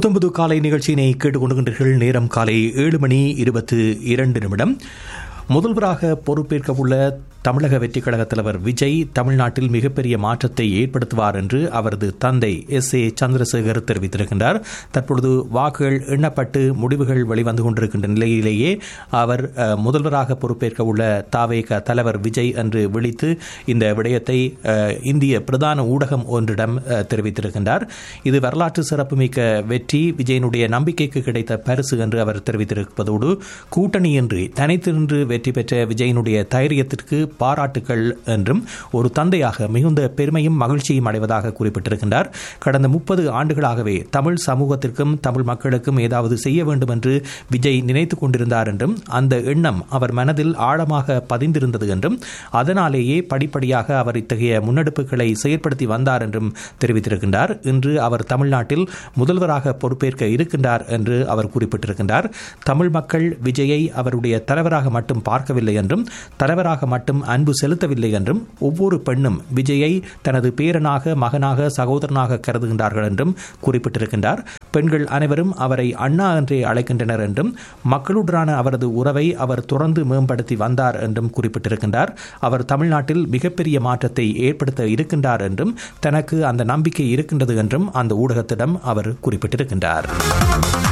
புத்தம்புது காலை நிகழ்ச்சியினை கேட்டுக்கொண்டுகின்றீர்கள் நேரம் காலை ஏழு மணி இருபத்து இரண்டு நிமிடம் முதல்வராக பொறுப்பேற்க உள்ள தமிழக வெற்றிக் கழக தலைவர் விஜய் தமிழ்நாட்டில் மிகப்பெரிய மாற்றத்தை ஏற்படுத்துவார் என்று அவரது தந்தை எஸ் ஏ சந்திரசேகர் தெரிவித்திருக்கின்றார் தற்பொழுது வாக்குகள் எண்ணப்பட்டு முடிவுகள் வெளிவந்து கொண்டிருக்கின்ற நிலையிலேயே அவர் அஹ், முதல்வராக பொறுப்பேற்க உள்ள தாவேக தலைவர் விஜய் என்று விழித்து இந்த விடயத்தை அஹ், இந்திய பிரதான ஊடகம் ஒன்றிடம் அஹ், தெரிவித்திருக்கின்றார் இது வரலாற்று சிறப்புமிக்க வெற்றி விஜயனுடைய நம்பிக்கைக்கு கிடைத்த பரிசு என்று அவர் தெரிவித்திருப்பதோடு கூட்டணியின்றி தனித்திருந்து வெற்றி பெற்ற விஜயனுடைய தைரியத்திற்கு பாராட்டுக்கள் என்றும் ஒரு தந்தையாக மிகுந்த பெருமையும் மகிழ்ச்சியும் அடைவதாக குறிப்பிட்டிருக்கின்றார் கடந்த முப்பது ஆண்டுகளாகவே தமிழ் சமூகத்திற்கும் தமிழ் மக்களுக்கும் ஏதாவது செய்ய வேண்டும் என்று விஜய் நினைத்துக் கொண்டிருந்தார் என்றும் அந்த எண்ணம் அவர் மனதில் ஆழமாக பதிந்திருந்தது என்றும் அதனாலேயே படிப்படியாக அவர் இத்தகைய முன்னெடுப்புகளை செயற்படுத்தி வந்தார் என்றும் தெரிவித்திருக்கின்றார் இன்று அவர் தமிழ்நாட்டில் முதல்வராக பொறுப்பேற்க இருக்கின்றார் என்று அவர் குறிப்பிட்டிருக்கின்றார் தமிழ் மக்கள் விஜயை அவருடைய தலைவராக மட்டும் பார்க்கவில்லை என்றும் தலைவராக மட்டும் அன்பு செலுத்தவில்லை என்றும் ஒவ்வொரு பெண்ணும் விஜயை தனது பேரனாக மகனாக சகோதரனாக கருதுகின்றார்கள் என்றும் குறிப்பிட்டிருக்கின்றார் பெண்கள் அனைவரும் அவரை அண்ணா என்றே அழைக்கின்றனர் என்றும் மக்களுடனான அவரது உறவை அவர் தொடர்ந்து மேம்படுத்தி வந்தார் என்றும் குறிப்பிட்டிருக்கின்றார் அவர் தமிழ்நாட்டில் மிகப்பெரிய மாற்றத்தை ஏற்படுத்த இருக்கின்றார் என்றும் தனக்கு அந்த நம்பிக்கை இருக்கின்றது என்றும் அந்த ஊடகத்திடம் அவர் குறிப்பிட்டிருக்கின்றார்